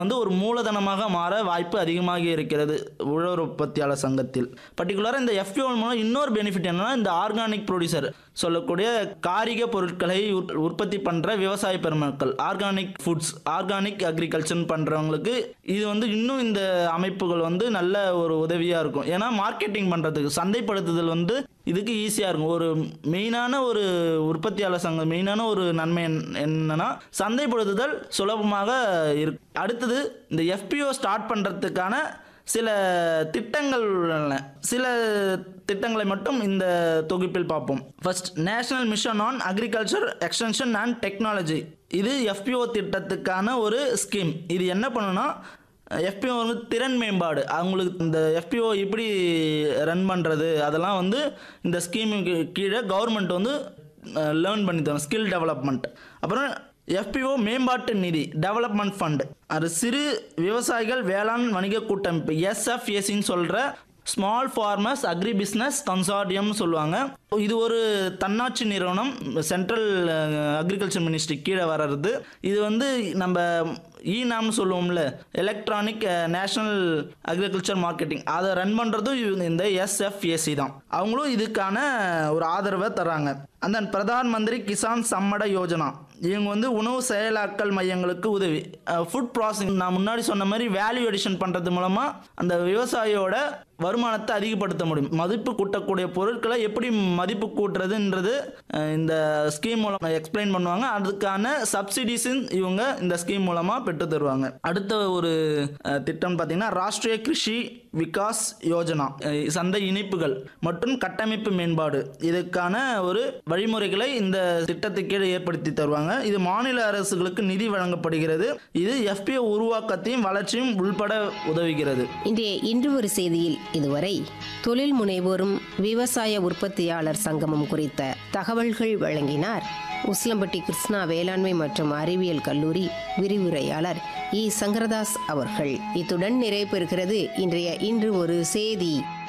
வந்து ஒரு மூலதனமாக மாற வாய்ப்பு அதிகமாக இருக்கிறது உழவர் உற்பத்தியாளர் சங்கத்தில் பர்டிகுலராக இந்த எஃபிஓ மூலம் இன்னொரு பெனிஃபிட் என்னன்னா இந்த ஆர்கானிக் ப்ரொடியூசர் சொல்லக்கூடிய காரிக பொருட்களை உற்- உற்பத்தி பண்ற விவசாய பெருமக்கள் ஆர்கானிக் ஃபுட்ஸ் ஆர்கானிக் அக்ரிகல்ச்சர் பண்றவங்களுக்கு இது வந்து இன்னும் இந்த அமைப்புகள் வந்து நல்ல ஒரு உதவியா இருக்கும் ஏன்னா மார்க்கெட்டிங் பண்றதுக்கு சந்தைப்படுத்துதல் வந்து இதுக்கு ஈஸியாக இருக்கும் ஒரு மெயினான ஒரு உற்பத்தியாளர் சங்கம் மெயினான ஒரு நன்மை என்ன- என்னன்னா சந்தைப்படுத்துதல் சுலபமாக இருக்கு அடுத்தது இந்த எஃபிஓ ஸ்டார்ட் பண்ணுறதுக்கான சில திட்டங்கள் உள்ளன சில திட்டங்களை மட்டும் இந்த தொகுப்பில் பார்ப்போம் first national mission on agriculture extension and technology இது எஃபிஓ திட்டத்துக்கான ஒரு ஸ்கீம் இது என்ன பண்ணுன்னா எஃபிஓ வந்து திறன் மேம்பாடு அவங்களுக்கு இந்த எஃபிஓ எப்படி ரன் பண்ணுறது அதெல்லாம் வந்து இந்த ஸ்கீமுக்கு கீழே கவர்மெண்ட் வந்து லேர்ன் பண்ணி தரும் ஸ்கில் டெவலப்மெண்ட் அப்புறம் எஃபிஓ மேம்பாட்டு நிதி டெவலப்மெண்ட் ஃபண்ட் அது சிறு விவசாயிகள் வேளாண் வணிக கூட்டமைப்பு எஸ்எஃப்எஸ்சின்னு சொல்கிற small farmers agri business consortium சொல்லுவாங்க இது ஒரு தன்னாட்சி நிறுவனம் சென்ட்ரல் அக்ரிகல்ச்சர் மினிஸ்ட்ரி கீழே வர்றது இது வந்து நம்ம ஈனாம்னு சொல்லுவோம்ல எலக்ட்ரானிக் நேஷனல் அக்ரிகல்ச்சர் மார்க்கெட்டிங் அதை ரன் பண்ணுறதும் இவங்க இந்த எஸ்எஃப்ஏசி தான் அவங்களும் இதுக்கான ஒரு ஆதரவை தராங்க அந்த பிரதான் மந்திரி கிசான் சம்மட யோஜனா இவங்க வந்து உணவு செயலாக்கல் மையங்களுக்கு உதவி ஃபுட் ப்ராசஸிங் நான் முன்னாடி சொன்ன மாதிரி வேல்யூ எடிஷன் பண்ணுறது மூலமாக அந்த விவசாயியோட வருமானத்தை அதிகப்படுத்த முடியும் மதிப்பு கூட்டக்கூடிய பொருட்களை எப்படி மதிப்பு கூட்டுறதுன்றது அஹ், இந்த ஸ்கீம் மூலம் எக்ஸ்பிளைன் பண்ணுவாங்க அதுக்கான சப்சிடிஸும் இவங்க இந்த ஸ்கீம் மூலமாக பெற்று தருவாங்க அடுத்த ஒரு அஹ், திட்டம் பார்த்தீங்கன்னா ராஷ்டிரிய கிருஷி விகாஸ் யோஜனா அஹ், சந்தை இணைப்புகள் மற்றும் கட்டமைப்பு மேம்பாடு இதுக்கான ஒரு வழிமுறைகளை இந்த திட்டத்துக்கு கீழே ஏற்படுத்தி தருவாங்க இது மாநில அரசுகளுக்கு நிதி வழங்கப்படுகிறது இது எஃபிஓ உருவாக்கத்தையும் வளர்ச்சியும் உள்பட உதவுகிறது இன்றைய இன்று ஒரு செய்தியில் இதுவரை தொழில் முனைவோரும் விவசாய உற்பத்தியாளர் சங்கமம் குறித்த தகவல்கள் வழங்கினார் உஸ்லம்பட்டி கிருஷ்ணா வேளாண்மை மற்றும் அறிவியல் கல்லூரி விரிவுரையாளர் இ சங்கரதாஸ் அவர்கள் இத்துடன் நிறைவு பெறுகிறது இன்றைய இன்று ஒரு செய்தி